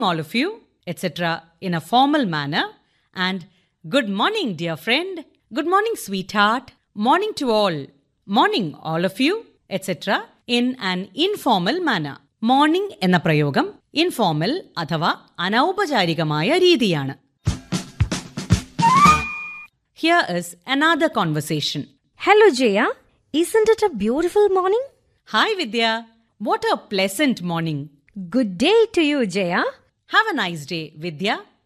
all of you, etc., in a formal manner, and good morning, dear friend, good morning, sweetheart, morning to all, morning, all of you, etc., in an informal manner. Morning എന്ന പ്രയോഗം informal അഥവാ അനൗപചാരികമായ രീതിയാണ് here is another conversation Hello, Jaya. Isn't it a beautiful morning? Hi Vidya what a pleasant morning Good day to you, Jaya. Have a nice day Vidya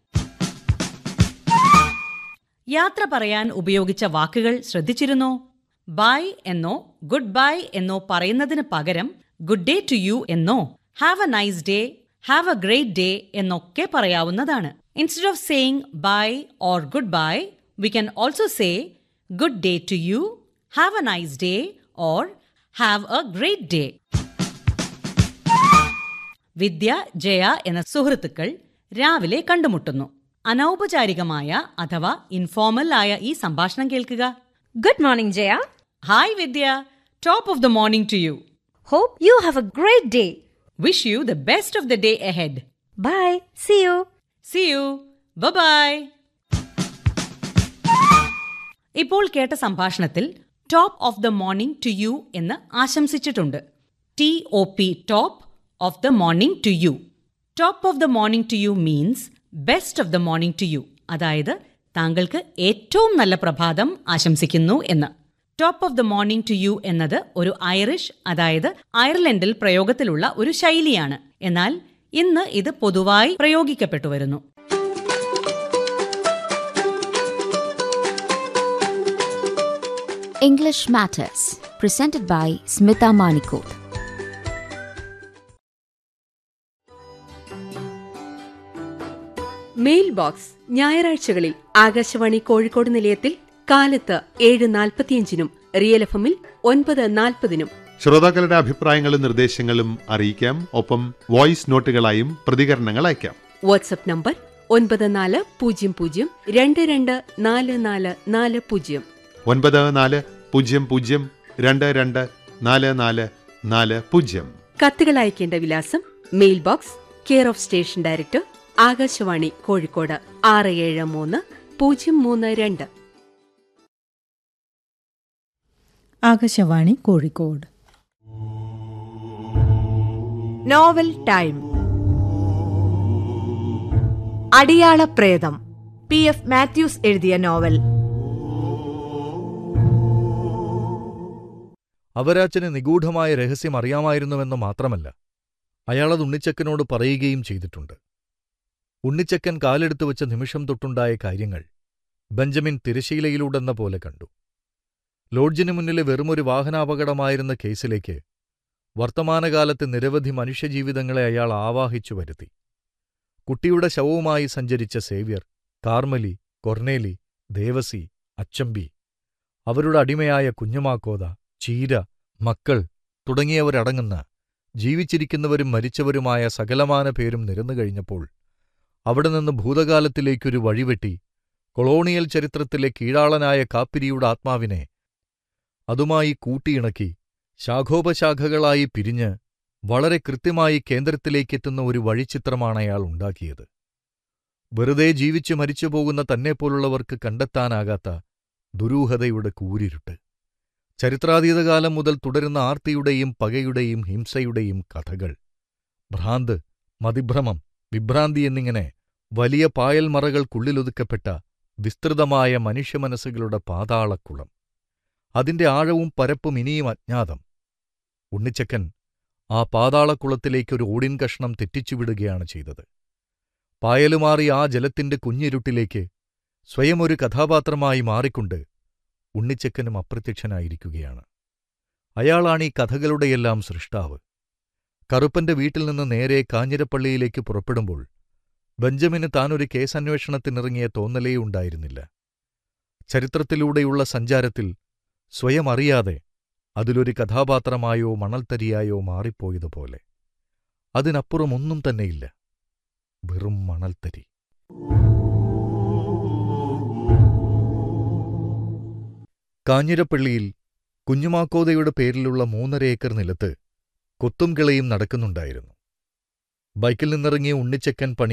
യാത്ര പറയാൻ ഉപയോഗിച്ച വാക്കുകൾ ശ്രദ്ധിച്ചിരുന്നോ ബൈ എന്നോ ഗുഡ് ബൈ എന്നോ പറയുന്നതിന് പകരം ഗുഡ് ഡേ ടു യു എന്നോ have a nice day have a great day എന്നൊക്കെ പറയാവുന്നതാണ് instead of saying bye or good goodbye we can also say good day to you have a nice day or have a great day Vidya Jaya എന്ന സുഹൃത്തുക്കൾ രാവിലെ കണ്ടുമുട്ടുന്നു അനൗപചാരികമായ അഥവാ informal ആയ ഈ സംഭാഷണം കേൾക്കുക Good morning, Jaya. Hi Vidya top of the morning to you Hope you have a great day. Wish you the best of the day ahead Bye. See you. See you bye ഇപ്പോൾ കേട്ട സംഭാഷണത്തിൽ top of the morning to you എന്ന് ആശംസിച്ചിട്ടുണ്ട് T O P top of the morning to you top of the morning to you means best of the morning to you അതായത് താങ്കൾക്ക് ഏറ്റവും നല്ല പ്രഭാതം ആശംസിക്കുന്നു എന്ന് top of the morning to you എന്നത് ഒരു ഐറിഷ് അതായത് അയർലൻഡിൽ പ്രയോഗത്തിലുള്ള ഒരു ശൈലിയാണ് എന്നാൽ ഇന്ന് ഇത് പൊതുവായി പ്രയോഗിക്കപ്പെട്ടു വരുന്നു English Matters, presented by Smita Manikot. Mail box ഞായറാഴ്ചകളിൽ ആകാശവാണി കോഴിക്കോട് നിലയത്തിൽ കാലത്ത് ഏഴ് നാൽപ്പത്തിയഞ്ചിനും റിയൽ എഫ് എമ്മിൽ ഒൻപത് നാൽപ്പതിനും ശ്രോതാക്കളുടെ അഭിപ്രായങ്ങളും നിർദ്ദേശങ്ങളും അറിയിക്കാം ഒപ്പം വോയിസ് നോട്ടുകളായും പ്രതികരണങ്ങൾ അയക്കാം വാട്സപ്പ് നമ്പർ ഒൻപത് നാല് പൂജ്യം പൂജ്യം രണ്ട് രണ്ട് നാല് നാല് നാല് പൂജ്യം ഒൻപത് നാല് പൂജ്യം പൂജ്യം രണ്ട് രണ്ട് നാല് നാല് നാല് പൂജ്യം കത്തുകൾ അയക്കേണ്ട വിലാസം mail box care of station director Akashvani Kozhikode ആറ് ഏഴ് മൂന്ന് പൂജ്യം മൂന്ന് രണ്ട് Akashvani Kozhikode novel time Adiyala Pretham P F Mathews എഴുതിയ നോവൽ അവരാച്ചന് നിഗൂഢമായ രഹസ്യം അറിയാമായിരുന്നുവെന്ന് മാത്രമല്ല അയാളത് ഉണ്ണിച്ചക്കനോട് പറയുകയും ചെയ്തിട്ടുണ്ട് ഉണ്ണിച്ചക്കൻ കാലെടുത്തു വച്ച നിമിഷം തൊട്ടുണ്ടായ കാര്യങ്ങൾ ബെഞ്ചമിൻ തിരശീലയിലൂടെന്ന പോലെ കണ്ടു ലോഡ്ജിനു മുന്നിലെ വെറുമൊരു വാഹനാപകടമായിരുന്ന കേസിലേക്ക് വർത്തമാനകാലത്ത് നിരവധി മനുഷ്യജീവിതങ്ങളെ അയാൾ ആവാഹിച്ചു വരുത്തി കുട്ടിയുടെ ശവവുമായി സഞ്ചരിച്ച Xavier Carmeli Corneli Devasi Achambi അവരുടെ അടിമയായ കുഞ്ഞുമാക്കോത ചീര മക്കൾ തുടങ്ങിയവരടങ്ങുന്ന ജീവിച്ചിരിക്കുന്നവരും മരിച്ചവരുമായ സകലമാന പേരും നിരന്നു കഴിഞ്ഞപ്പോൾ അവിടെ നിന്ന് ഭൂതകാലത്തിലേക്കൊരു വഴിവെട്ടി കൊളോണിയൽ ചരിത്രത്തിലെ കീഴാളനായ കാപ്പിരിയുടെ ആത്മാവിനെ അതുമായി കൂട്ടിയിണക്കി ശാഖോപശാഖകളായി പിരിഞ്ഞ് വളരെ കൃത്യമായി കേന്ദ്രത്തിലേക്കെത്തുന്ന ഒരു വഴിച്ചിത്രമാണ് അയാൾ ഉണ്ടാക്കിയത് വെറുതെ ജീവിച്ചു മരിച്ചുപോകുന്ന തന്നെപ്പോലുള്ളവർക്ക് കണ്ടെത്താനാകാത്ത ദുരൂഹതയുടെ കൂരിരുട്ട് ചരിത്രാതീതകാലം മുതൽ തുടരുന്ന ആർത്തിയുടെയും പകയുടെയും ഹിംസയുടെയും കഥകൾ ഭ്രാന്ത് മതിഭ്രമം വിഭ്രാന്തി എന്നിങ്ങനെ വലിയ പായൽമറകൾക്കുള്ളിലൊതുക്കപ്പെട്ട വിസ്തൃതമായ മനുഷ്യമനസ്സുകളുടെ പാതാളക്കുളം അതിന്റെ ആഴവും പരപ്പും ഇനിയും അജ്ഞാതം ഉണ്ണിച്ചക്കൻ ആ പാതാളക്കുളത്തിലേക്കൊരു ഓടിൻ കഷ്ണം തെറ്റിച്ചുവിടുകയാണ് ചെയ്തത് പായലുമാറി ആ ജലത്തിന്റെ കുഞ്ഞിരുട്ടിലേക്ക് സ്വയം ഒരു കഥാപാത്രമായി മാറിക്കൊണ്ട് ഉണ്ണിച്ചക്കനും അപ്രത്യക്ഷനായിരിക്കുകയാണ് അയാളാണീ കഥകളുടെയെല്ലാം സൃഷ്ടാവ് കറുപ്പന്റെ വീട്ടിൽ നിന്ന് നേരെ കാഞ്ഞിരപ്പള്ളിയിലേക്ക് പുറപ്പെടുമ്പോൾ ബെഞ്ചമിന് താനൊരു കേസന്വേഷണത്തിനിറങ്ങിയ തോന്നലേ ഉണ്ടായിരുന്നില്ല ചരിത്രത്തിലൂടെയുള്ള സഞ്ചാരത്തിൽ സ്വയം അറിയാതെ അതിലൊരു കഥാപാത്രമായോ മണൽത്തരിയായോ മാറിപ്പോയതുപോലെ അതിനപ്പുറം ഒന്നും തന്നെയില്ല വെറും മണൽത്തരി കാഞ്ഞിരപ്പള്ളിയിൽ കുഞ്ഞുമാക്കോതയുടെ പേരിലുള്ള മൂന്നര ഏക്കർ നിലത്ത് കൊത്തും കിളയും നടക്കുന്നുണ്ടായിരുന്നു ബൈക്കിൽ നിന്നിറങ്ങിയ ഉണ്ണിച്ചക്കൻ പണി